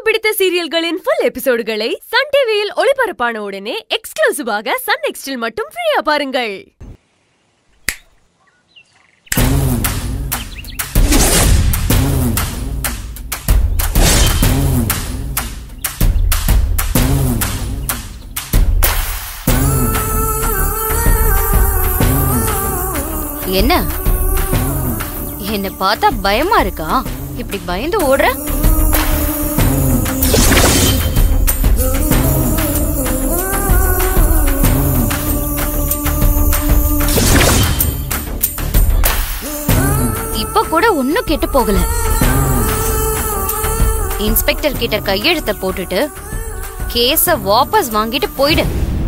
பிடித்த சீரியல்களின் full எபிசோடுகளை Sun டிவியில் ஒளிபரப்பான உடனே எக்ஸ்க்ளூசிவாக சன் நெக்ஸ்டில் மட்டும் ஃப்ரீயா பாருங்கள் என்ன என்ன பார்த்தா பயமா இருக்கா இப்படி பயந்து ஓடுற இப்ப கூட ஒண்ணும் கெட்டு போகல இன்ஸ்பெக்டர் கிட்ட கையெழுத்த போட்டுட்டு கேஸ வாபஸ் வாங்கிட்டு போயிடு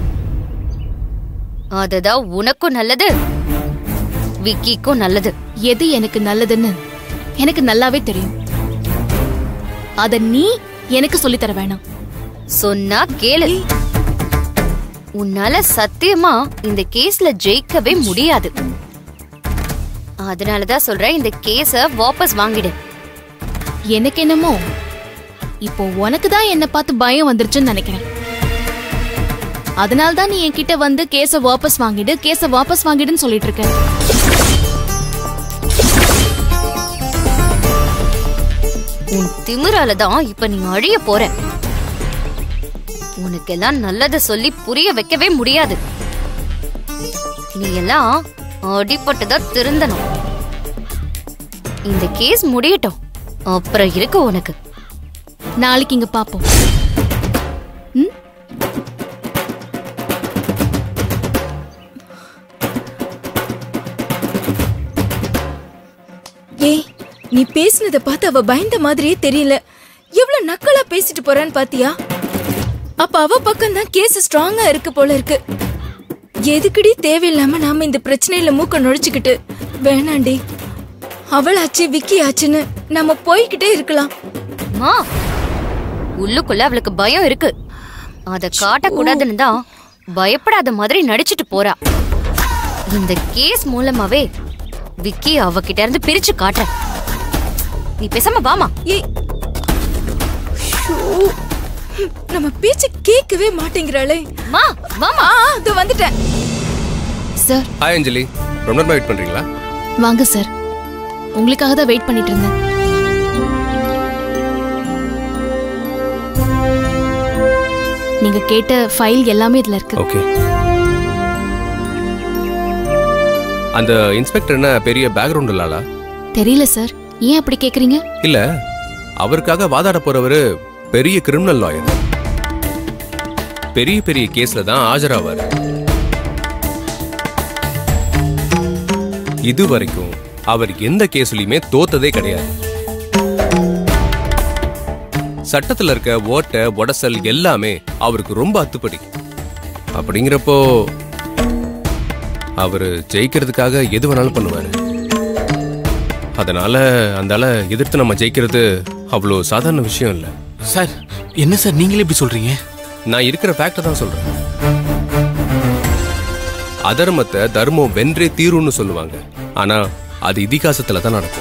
அதுதான் உனக்கும் நல்லது விக்கிக்கும் நல்லது எது எனக்கு நல்லதுன்னு எனக்கு நல்லாவே தெரியும் அத நீ எனக்கு சொல்லித் தர வேணாம் சொன்னா கேளு உன்னால சத்தியமா இந்த கேஸ்ல ஜெயிக்கவே முடியாது அதனாலதான் சொல்றேன் இந்த கேஸ வாபஸ் வாங்கிடு எனக்கு என்னமோ இப்போ உனக்கு தான் என்ன பார்த்து பயம் வந்துருச்சுன்னு நினைக்கிறேன் அதனால தான் நீ என்கிட்ட வந்து கேஸ வாபஸ் வாங்கிடு கேஸ வாபஸ் வாங்கிடுன்னு சொல்லிட்டு இருக்க உன் திமிரால தான் இப்ப நீ அழிய போற உனக்கெல்லாம் நல்லத சொல்லி புரிய வைக்கவே முடியாது நீ எல்லாம் அடிபட்டுதான் திருந்தணும் இந்த கேஸ் முடியட்டும் அப்புறம் இருக்கு உனக்கு நாளைக்கு இங்க பாப்போம் ம்? ஏய் நீ பேசினத பார்த்து அவ பயந்த மாதிரியே தெரியல எவ்வளவு நக்கலா பேசிட்டு போறான்னு பாத்தியா அப்ப அவ பக்கம் தான் கேஸ் ஸ்ட்ராங்கா இருக்கு போல இருக்கு எதுக்குடி தேவையில்லாம நாம இந்த பிரச்சனையில மூக்க நுழைச்சுக்கிட்டு வேணாண்டி அவளாச்சு விக்கி ஆச்சுன்னு நம்ம போய்கிட்டே இருக்கலாம் அம்மா உள்ளுக்குள்ள அவளுக்கு பயம் இருக்கு அத காட்டக்கூடாதுன்னு தான் பயப்படாத மாதிரி நடிச்சிட்டு போறா இந்த கேஸ் மூலமாவே விக்கி அவகிட்ட இருந்து பிரிச்சு காட்டுறேன் நீ பேசாம வாமா ஏய் ஷோ, நம்ம பேச்ச கேட்கவே மாட்டேங்கிறாளே மா வாமா ஆ இதோ வந்துட்டேன் சார் ஹாய் அஞ்சலி ரொம்ப நேரமா வெயிட் பண்றீங்களா வாங்க சார் உங்களுக்காக தான் வெயிட் பண்ணிட்டு இருந்தேன் நீங்க கேட்ட ஃபைல் எல்லாமே இதுல இருக்கு ஓகே அந்த இன்ஸ்பெக்டர் என்ன பெரிய பேக்ரவுண்ட் இல்லாளா தெரியல சார் ஏன் அப்படி கேக்குறீங்க இல்ல அவருக்காக வாதாட போறவரு பெரிய கிரிமினல் லாயர் பெரிய பெரிய கேஸ்ல தான் ஆஜராவாரு இது வரைக்கும் அவர் எந்த கேஸ்லயுமே தோத்ததே கிடையாது சட்டத்துல இருக்க ஓட்ட உடசல் எல்லாமே அவருக்கு ரொம்ப அத்துப்படி அப்படிங்கிறப்போ அவரு ஜெயிக்கிறதுக்காக எது வேணாலும் பண்ணுவாரு அதனால அந்தால எதிர்த்து நம்ம ஜெயிக்கிறது அவ்வளோ சாதாரண விஷயம் இல்லை சார் என்ன சார் நீங்களே இப்படி சொல்றீங்க நான் இருக்கிற ஃபேக்டை தான் சொல்றேன் அதர்மத்தை தர்மம் வென்றே தீரும்னு சொல்லுவாங்க ஆனா அது இதிகாசத்துல தான் நடக்கும்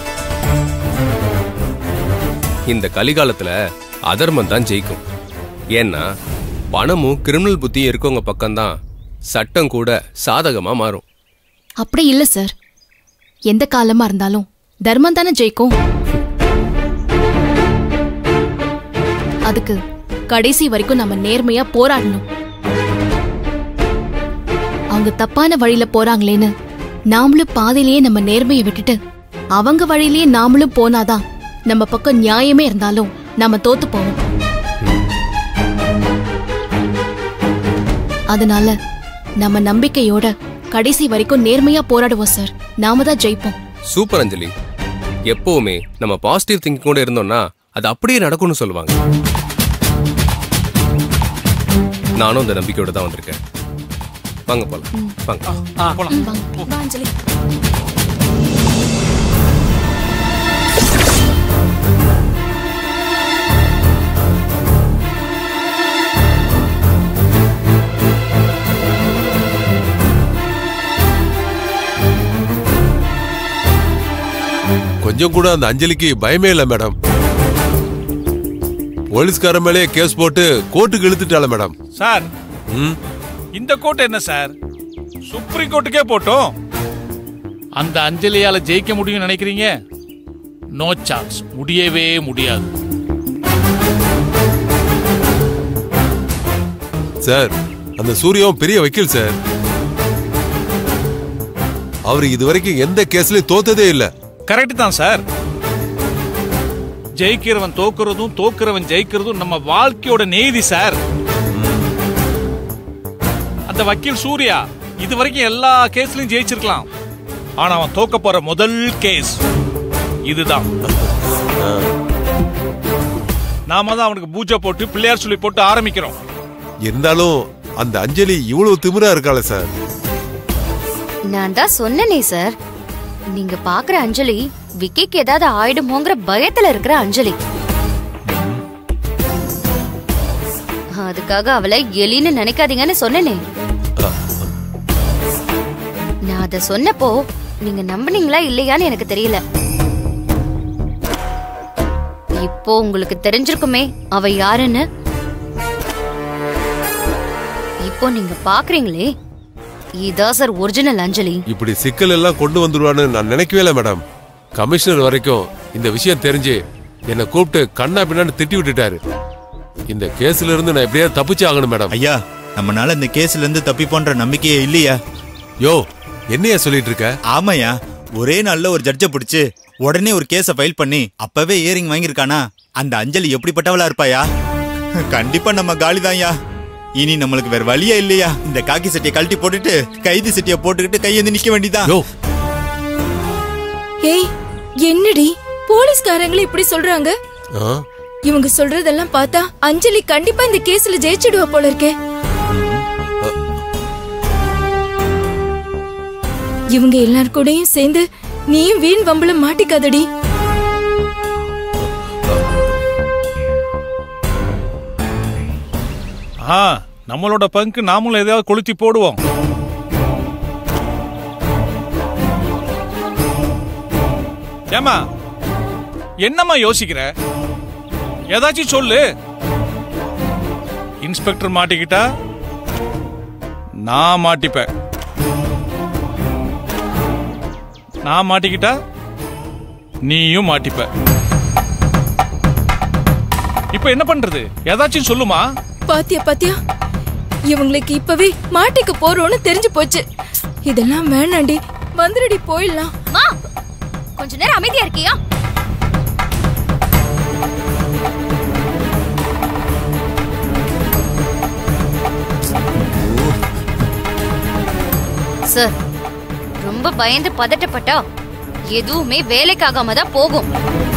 இந்த கலிகாலத்துல அதர்மம் தான் ஜெயிக்கும் ஏன்னா பணமும் கிரிமினல் புத்தியும் இருக்கவங்க பக்கம்தான் சட்டம் கூட சாதகமா மாறும் அப்படி இல்ல சார் எந்த காலமா இருந்தாலும் தர்மம் தானே ஜெயிக்கும் அதுக்கு கடைசி வரைக்கும் நம்ம நேர்மையா போராடணும் அவங்க தப்பான வழியில போறாங்களேன்னு நாமளும் பாதையிலேயே நம்ம நேர்மையை விட்டுட்டு அவங்க வழியிலேயே நாமளும் போனாதான் நம்ம பக்கம் நியாயமே இருந்தாலும் நம்ம தோத்து போவோம் அதனால நம்ம நம்பிக்கையோட கடைசி வரைக்கும் நேர்மையா போராடுவோம் சார் நாம தான் ஜெயிப்போம் சூப்பர் அஞ்சலி எப்பவுமே நம்ம பாசிட்டிவ் திங்கிங் கூட இருந்தோம்னா அது அப்படியே நடக்கும்னு சொல்லுவாங்க நானும் அந்த நம்பிக்கையோட தான் வந்திருக்கேன் வாங்க போலாம் வாங்க வா, அஞ்சலி கொஞ்சம் கூட அந்த அஞ்சலிக்கு பயமே இல்லை மேடம் போலீஸ்கார மேலேயே கேஸ் போட்டு கோர்ட்டுக்கு இழுத்துட்டால மேடம் சார் ம் இந்த கோர்ட் என்ன சார் சுப்ரீம் கோர்ட்டுக்கே போட்டோம் அந்த அஞ்சலியால ஜெயிக்க முடியும்னு நினைக்கிறீங்க நோ சான்ஸ் முடியவே முடியாது சார் அந்த சூர்யாவும் பெரிய வக்கீல் சார் அவர் இதுவரைக்கும் எந்த கேஸ்லயும் தோத்ததே இல்ல கரெக்ட் தான் சார் ஜெயிக்கிறவன் தோக்குறதும் தோக்குறவன் ஜெயிக்கிறதும் நம்ம வாழ்க்கையோட நீதி சார் அந்த வக்கீல் சூர்யா இது வரைக்கும் எல்லா கேஸ்லயும் ஜெயிச்சிருக்கலாம் ஆனா அவன் தோக்க போற முதல் கேஸ் இதுதான் நாம தான் அவனுக்கு பூஜை போட்டு பிள்ளையார் சொல்லி போட்டு ஆரம்பிக்கிறோம் இருந்தாலும் அந்த அஞ்சலி இவ்வளவு திமிரா இருக்காள சார் நான் தான் சொன்னனே சார் நீங்க பாக்குற அஞ்சலி விக்கிக்கு ஏதாவது ஆயிடுமோங்கிற பயத்துல இருக்கிற அஞ்சலி அதுக்காக அவளை எலின்னு நினைக்காதீங்கன்னு சொன்னனே நான் அத சொன்னப்போ நீங்க நம்புனீங்களா இல்லையான்னு எனக்கு தெரியல இப்போ உங்களுக்கு தெரிஞ்சிருக்குமே அவ யாருன்னு இப்போ நீங்க பாக்குறீங்களே இதான் சார் ஒரிஜினல் அஞ்சலி இப்படி சிக்கல் எல்லாம் கொண்டு வந்துருவான்னு நான் நினைக்கவே இல்லை மேடம் கமிஷனர் வரைக்கும் இந்த விஷயம் தெரிஞ்சு என்னை கூப்பிட்டு கண்ணா பின்னான்னு திட்டி விட்டுட்டாரு இந்த கேஸ்ல இருந்து நான் எப்படியாவது தப்பிச்சு ஆகணும் மேடம் ஐயா நம்மனால இந்த கேஸ்ல இருந்து தப்பிப்போன்ற நம்பிக்கையே இல்லையா யோ என்னையா சொல்லிட்டு இருக்க ஆமாயா ஒரே நாள்ல ஒரு ஜட்ஜை பிடிச்சு உடனே ஒரு கேஸ ஃபைல் பண்ணி அப்பவே ஏரிங் வாங்கியிருக்கானா அந்த அஞ்சலி எப்படிப்பட்டவளா இருப்பாயா கண்டிப்பா நம்ம காலிதான்யா இனி நம்மளுக்கு வேற வழியே இல்லையா இந்த காக்கி சட்டியை கழட்டி போட்டுட்டு கைதி சட்டியை போட்டுக்கிட்டு கையேந்து நிக்க வேண்டியதான் யோ ஏய் என்னடி போலீஸ்காரங்களே இப்படி சொல்றாங்க ஆ? இவங்க சொல்றதெல்லாம் பார்த்தா அஞ்சலி கண்டிப்பா இந்த கேஸ்ல ஜெயிச்சிடுவா போல இருக்கே இவங்க எல்லார் கூடயும் சேர்ந்து நீயும் வீண் வம்புல மாட்டிக்காதடி ஆ நம்மளோட பங்கு நாமளும் எதையாவது கொளுத்தி போடுவோம் ஏமா என்னம்மா யோசிக்கிற ஏதாச்சும் சொல்லு இன்ஸ்பெக்டர் மாட்டிக்கிட்டா நான் மாட்டிப்பேன் நான் மாட்டிக்கிட்டா நீயும் மாட்டிப்ப இப்ப என்ன பண்றது ஏதாச்சும் சொல்லுமா பாத்தியா பாத்தியா இவங்களுக்கு இப்பவே மாட்டிக்க போறோம்னு தெரிஞ்சு போச்சு இதெல்லாம் வேணாண்டி வந்துடுடி போயிடலாம் மா கொஞ்ச நேரம் அமைதியா இருக்கியா சார் ரொம்ப பயந்து பதட்டப்பட்டா எதுவுமே வேலைக்காகாம தான் போகும்